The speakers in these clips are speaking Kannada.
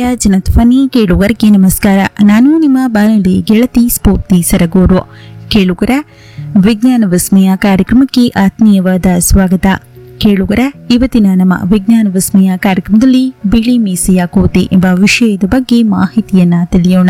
ಜನಧ್ವನಿ ಕೇಳುಗರಿಗೆ ನಮಸ್ಕಾರ ನಾನು ನಿಮ್ಮ ಬಾನುಲಿ ಗೆಳತಿ ಸ್ಫೂರ್ತಿ ಸರಗೂರು ಕೇಳುಗರ ವಿಜ್ಞಾನ ವಿಸ್ಮಯ ಕಾರ್ಯಕ್ರಮಕ್ಕೆ ಆತ್ಮೀಯವಾದ ಸ್ವಾಗತ ಕೇಳುಗರ ಇವತ್ತಿನ ನಮ್ಮ ವಿಜ್ಞಾನ ವಿಸ್ಮಯ ಕಾರ್ಯಕ್ರಮದಲ್ಲಿ ಬಿಳಿ ಮೀಸೆಯ ಕೋತೆ ಎಂಬ ವಿಷಯದ ಬಗ್ಗೆ ಮಾಹಿತಿಯನ್ನ ತಿಳಿಯೋಣ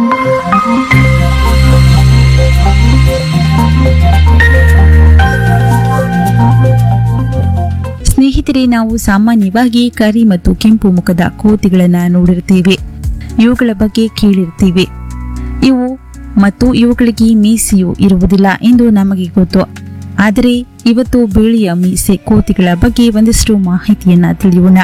ಸ್ನೇಹಿತರೆ ನಾವು ಸಾಮಾನ್ಯವಾಗಿ ಕರಿ ಮತ್ತು ಕೆಂಪು ಮುಖದ ಕೋತಿಗಳನ್ನ ನೋಡಿರ್ತೀವಿ ಇವುಗಳ ಬಗ್ಗೆ ಕೇಳಿರ್ತೀವಿ ಇವು ಮತ್ತು ಇವುಗಳಿಗೆ ಮೀಸೆಯು ಇರುವುದಿಲ್ಲ ಎಂದು ನಮಗೆ ಗೊತ್ತು ಆದರೆ ಇವತ್ತು ಬಿಳಿಯ ಮೀಸೆ ಕೋತಿಗಳ ಬಗ್ಗೆ ಒಂದಿಷ್ಟು ಮಾಹಿತಿಯನ್ನ ತಿಳಿಯೋಣ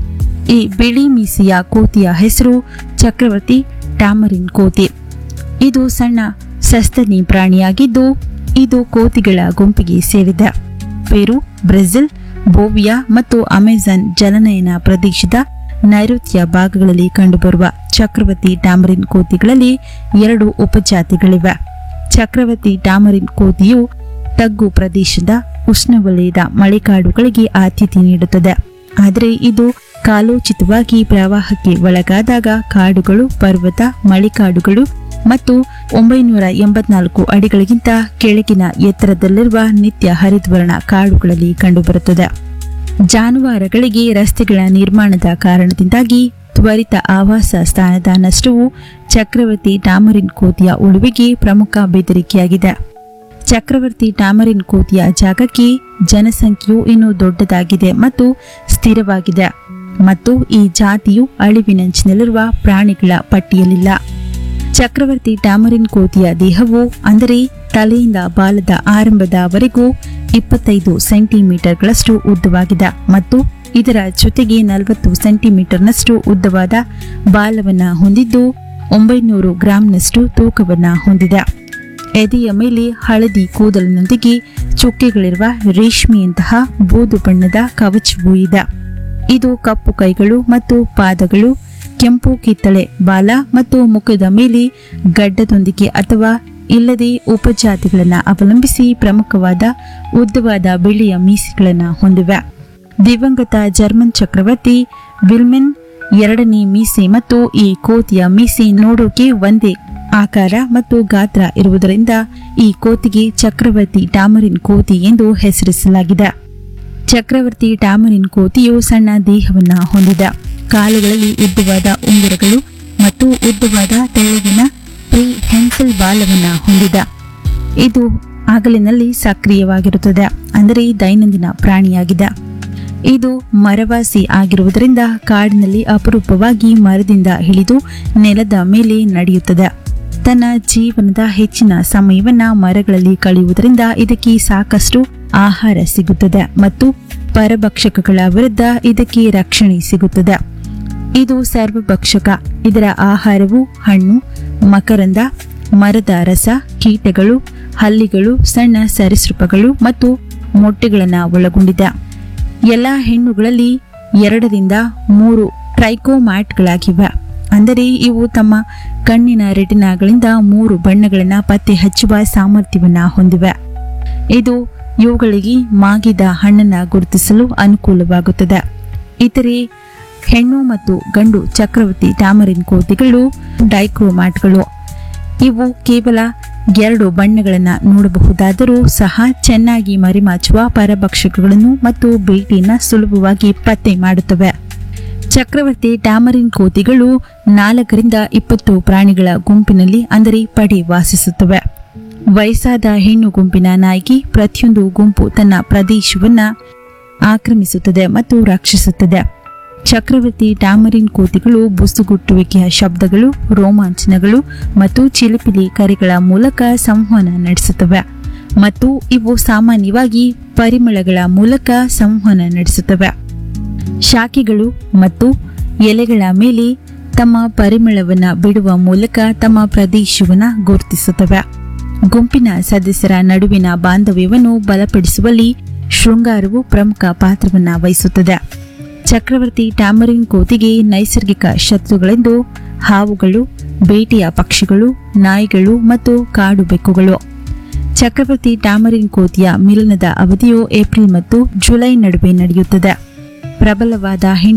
ಈ ಬಿಳಿ ಮೀಸೆಯ ಕೋತಿಯ ಹೆಸರು ಚಕ್ರವರ್ತಿ ಟ್ಯಾಮರಿನ್ ಕೋತಿ ಇದು ಸಣ್ಣ ಸಸ್ತನಿ ಪ್ರಾಣಿಯಾಗಿದ್ದು ಇದು ಕೋತಿಗಳ ಗುಂಪಿಗೆ ಸೇರಿದೆ ಪೆರು ಬ್ರೆಜಿಲ್ ಬೋವಿಯಾ ಮತ್ತು ಅಮೆಜಾನ್ ಜಲನಯನ ಪ್ರದೇಶದ ನೈಋತ್ಯ ಭಾಗಗಳಲ್ಲಿ ಕಂಡುಬರುವ ಚಕ್ರವರ್ತಿ ಟ್ಯಾಮರಿನ್ ಕೋತಿಗಳಲ್ಲಿ ಎರಡು ಉಪಜಾತಿಗಳಿವೆ ಚಕ್ರವರ್ತಿ ಟ್ಯಾಮರಿನ್ ಕೋತಿಯು ತಗ್ಗು ಪ್ರದೇಶದ ಉಷ್ಣವಲಯದ ಮಳೆಕಾಡುಗಳಿಗೆ ಆದ್ಯತೆ ನೀಡುತ್ತದೆ ಆದರೆ ಇದು ಕಾಲೋಚಿತವಾಗಿ ಪ್ರವಾಹಕ್ಕೆ ಒಳಗಾದಾಗ ಕಾಡುಗಳು ಪರ್ವತ ಮಳೆಕಾಡುಗಳು ಮತ್ತು ಒಂಬೈನೂರ ಎಂಬತ್ನಾಲ್ಕು ಅಡಿಗಳಿಗಿಂತ ಕೆಳಗಿನ ಎತ್ತರದಲ್ಲಿರುವ ನಿತ್ಯ ಹರಿದ್ವರ್ಣ ಕಾಡುಗಳಲ್ಲಿ ಕಂಡುಬರುತ್ತದೆ ಜಾನುವಾರುಗಳಿಗೆ ರಸ್ತೆಗಳ ನಿರ್ಮಾಣದ ಕಾರಣದಿಂದಾಗಿ ತ್ವರಿತ ಆವಾಸ ಸ್ಥಾನದ ನಷ್ಟವು ಚಕ್ರವರ್ತಿ ಟಾಮರಿನ್ ಕೋತಿಯ ಉಳುವಿಗೆ ಪ್ರಮುಖ ಬೆದರಿಕೆಯಾಗಿದೆ ಚಕ್ರವರ್ತಿ ಟಾಮರಿನ್ ಕೋತಿಯ ಜಾಗಕ್ಕೆ ಜನಸಂಖ್ಯೆಯು ಇನ್ನೂ ದೊಡ್ಡದಾಗಿದೆ ಮತ್ತು ಸ್ಥಿರವಾಗಿದೆ ಮತ್ತು ಈ ಜಾತಿಯು ಅಳಿವಿನಂಚಿನಲ್ಲಿರುವ ಪ್ರಾಣಿಗಳ ಪಟ್ಟಿಯಲ್ಲಿಲ್ಲ ಚಕ್ರವರ್ತಿ ಟ್ಯಾಮರಿನ್ ಕೋತಿಯ ದೇಹವು ಅಂದರೆ ತಲೆಯಿಂದ ಬಾಲದ ಆರಂಭದವರೆಗೂ ಇಪ್ಪತ್ತೈದು ಸೆಂಟಿಮೀಟರ್ಗಳಷ್ಟು ಉದ್ದವಾಗಿದೆ ಮತ್ತು ಇದರ ಜೊತೆಗೆ ನಲವತ್ತು ಸೆಂಟಿಮೀಟರ್ನಷ್ಟು ಉದ್ದವಾದ ಬಾಲವನ್ನ ಹೊಂದಿದ್ದು ಒಂಬೈನೂರು ಗ್ರಾಂನಷ್ಟು ತೂಕವನ್ನ ಹೊಂದಿದೆ ಎದೆಯ ಮೇಲೆ ಹಳದಿ ಕೂದಲಿನೊಂದಿಗೆ ಚುಕ್ಕೆಗಳಿರುವ ರೇಷ್ಮೆಯಂತಹ ಬೂದು ಬಣ್ಣದ ಕವಚವೂ ಇದೆ ಇದು ಕಪ್ಪು ಕೈಗಳು ಮತ್ತು ಪಾದಗಳು ಕೆಂಪು ಕಿತ್ತಳೆ ಬಾಲ ಮತ್ತು ಮುಖದ ಮೇಲೆ ಗಡ್ಡದೊಂದಿಗೆ ಅಥವಾ ಇಲ್ಲದೆ ಉಪಜಾತಿಗಳನ್ನು ಅವಲಂಬಿಸಿ ಪ್ರಮುಖವಾದ ಉದ್ದವಾದ ಬಿಳಿಯ ಮೀಸೆಗಳನ್ನು ಹೊಂದಿವೆ ದಿವಂಗತ ಜರ್ಮನ್ ಚಕ್ರವರ್ತಿ ವಿಲ್ಮೆನ್ ಎರಡನೇ ಮೀಸೆ ಮತ್ತು ಈ ಕೋತಿಯ ಮೀಸೆ ನೋಡೋಕೆ ಒಂದೇ ಆಕಾರ ಮತ್ತು ಗಾತ್ರ ಇರುವುದರಿಂದ ಈ ಕೋತಿಗೆ ಚಕ್ರವರ್ತಿ ಟಾಮರಿನ್ ಕೋತಿ ಎಂದು ಹೆಸರಿಸಲಾಗಿದೆ ಚಕ್ರವರ್ತಿ ಟಾಮರಿನ್ ಕೋತಿಯು ಸಣ್ಣ ದೇಹವನ್ನ ಹೊಂದಿದೆ ಕಾಲುಗಳಲ್ಲಿ ಉದ್ದವಾದ ಉಂಗುರಗಳು ಮತ್ತು ಉದ್ದವಾದ ತೆಳಗಿನ ಪ್ರೀ ಹೆನ್ಸಲ್ ಬಾಲವನ್ನ ಹೊಂದಿದೆ ಇದು ಹಗಲಿನಲ್ಲಿ ಸಕ್ರಿಯವಾಗಿರುತ್ತದೆ ಅಂದರೆ ದೈನಂದಿನ ಪ್ರಾಣಿಯಾಗಿದೆ ಇದು ಮರವಾಸಿ ಆಗಿರುವುದರಿಂದ ಕಾಡಿನಲ್ಲಿ ಅಪರೂಪವಾಗಿ ಮರದಿಂದ ಇಳಿದು ನೆಲದ ಮೇಲೆ ನಡೆಯುತ್ತದೆ ತನ್ನ ಜೀವನದ ಹೆಚ್ಚಿನ ಸಮಯವನ್ನ ಮರಗಳಲ್ಲಿ ಕಳೆಯುವುದರಿಂದ ಇದಕ್ಕೆ ಸಾಕಷ್ಟು ಆಹಾರ ಸಿಗುತ್ತದೆ ಮತ್ತು ಪರಭಕ್ಷಕಗಳ ವಿರುದ್ಧ ಇದಕ್ಕೆ ರಕ್ಷಣೆ ಸಿಗುತ್ತದೆ ಇದು ಸರ್ವಭಕ್ಷಕ ಇದರ ಆಹಾರವು ಹಣ್ಣು ಮಕರಂದ ಮರದ ರಸ ಕೀಟಗಳು ಹಲ್ಲಿಗಳು ಸಣ್ಣ ಸರೀಸೃಪಗಳು ಮತ್ತು ಮೊಟ್ಟೆಗಳನ್ನು ಒಳಗೊಂಡಿದೆ ಎಲ್ಲ ಹೆಣ್ಣುಗಳಲ್ಲಿ ಎರಡರಿಂದ ಮೂರು ಟ್ರೈಕೋಮ್ಯಾಟ್ಗಳಾಗಿವೆ ಅಂದರೆ ಇವು ತಮ್ಮ ಕಣ್ಣಿನ ರೆಟಿನಾಗಳಿಂದ ಮೂರು ಬಣ್ಣಗಳನ್ನು ಪತ್ತೆ ಹಚ್ಚುವ ಸಾಮರ್ಥ್ಯವನ್ನ ಹೊಂದಿವೆ ಇದು ಇವುಗಳಿಗೆ ಮಾಗಿದ ಹಣ್ಣನ್ನು ಗುರುತಿಸಲು ಅನುಕೂಲವಾಗುತ್ತದೆ ಇತರೆ ಹೆಣ್ಣು ಮತ್ತು ಗಂಡು ಚಕ್ರವರ್ತಿ ಟ್ಯಾಮರಿನ್ ಕೋತಿಗಳು ಡೈಕ್ರೋಮ್ಯಾಟ್ಗಳು ಇವು ಕೇವಲ ಎರಡು ಬಣ್ಣಗಳನ್ನು ನೋಡಬಹುದಾದರೂ ಸಹ ಚೆನ್ನಾಗಿ ಮರಿಮಾಚುವ ಪರಭಕ್ಷಕಗಳನ್ನು ಮತ್ತು ಬೇಟೆಯನ್ನು ಸುಲಭವಾಗಿ ಪತ್ತೆ ಮಾಡುತ್ತವೆ ಚಕ್ರವರ್ತಿ ಟ್ಯಾಮರಿನ್ ಕೋತಿಗಳು ನಾಲ್ಕರಿಂದ ಇಪ್ಪತ್ತು ಪ್ರಾಣಿಗಳ ಗುಂಪಿನಲ್ಲಿ ಅಂದರೆ ಪಡೆ ವಾಸಿಸುತ್ತವೆ ವಯಸ್ಸಾದ ಹೆಣ್ಣು ಗುಂಪಿನ ನಾಯಿಗೆ ಪ್ರತಿಯೊಂದು ಗುಂಪು ತನ್ನ ಪ್ರದೇಶವನ್ನ ಆಕ್ರಮಿಸುತ್ತದೆ ಮತ್ತು ರಕ್ಷಿಸುತ್ತದೆ ಚಕ್ರವರ್ತಿ ಟ್ಯಾಮರಿನ್ ಕೋತಿಗಳು ಬುಸುಗುಟ್ಟುವಿಕೆಯ ಶಬ್ದಗಳು ರೋಮಾಂಚನಗಳು ಮತ್ತು ಚಿಲಿಪಿಲಿ ಕರೆಗಳ ಮೂಲಕ ಸಂವಹನ ನಡೆಸುತ್ತವೆ ಮತ್ತು ಇವು ಸಾಮಾನ್ಯವಾಗಿ ಪರಿಮಳಗಳ ಮೂಲಕ ಸಂವಹನ ನಡೆಸುತ್ತವೆ ಶಾಖೆಗಳು ಮತ್ತು ಎಲೆಗಳ ಮೇಲೆ ತಮ್ಮ ಪರಿಮಳವನ್ನ ಬಿಡುವ ಮೂಲಕ ತಮ್ಮ ಪ್ರದೇಶವನ್ನ ಗುರುತಿಸುತ್ತವೆ ಗುಂಪಿನ ಸದಸ್ಯರ ನಡುವಿನ ಬಾಂಧವ್ಯವನ್ನು ಬಲಪಡಿಸುವಲ್ಲಿ ಶೃಂಗಾರವು ಪ್ರಮುಖ ಪಾತ್ರವನ್ನ ವಹಿಸುತ್ತದೆ ಚಕ್ರವರ್ತಿ ಟ್ಯಾಮರಿನ್ ಕೋತಿಗೆ ನೈಸರ್ಗಿಕ ಶತ್ರುಗಳೆಂದು ಹಾವುಗಳು ಬೇಟೆಯ ಪಕ್ಷಿಗಳು ನಾಯಿಗಳು ಮತ್ತು ಕಾಡು ಬೆಕ್ಕುಗಳು ಚಕ್ರವರ್ತಿ ಟ್ಯಾಮರಿನ್ ಕೋತಿಯ ಮಿಲನದ ಅವಧಿಯು ಏಪ್ರಿಲ್ ಮತ್ತು ಜುಲೈ ನಡುವೆ ನಡೆಯುತ್ತದೆ ಪ್ರಬಲವಾದ ಹೆಣ್ಣು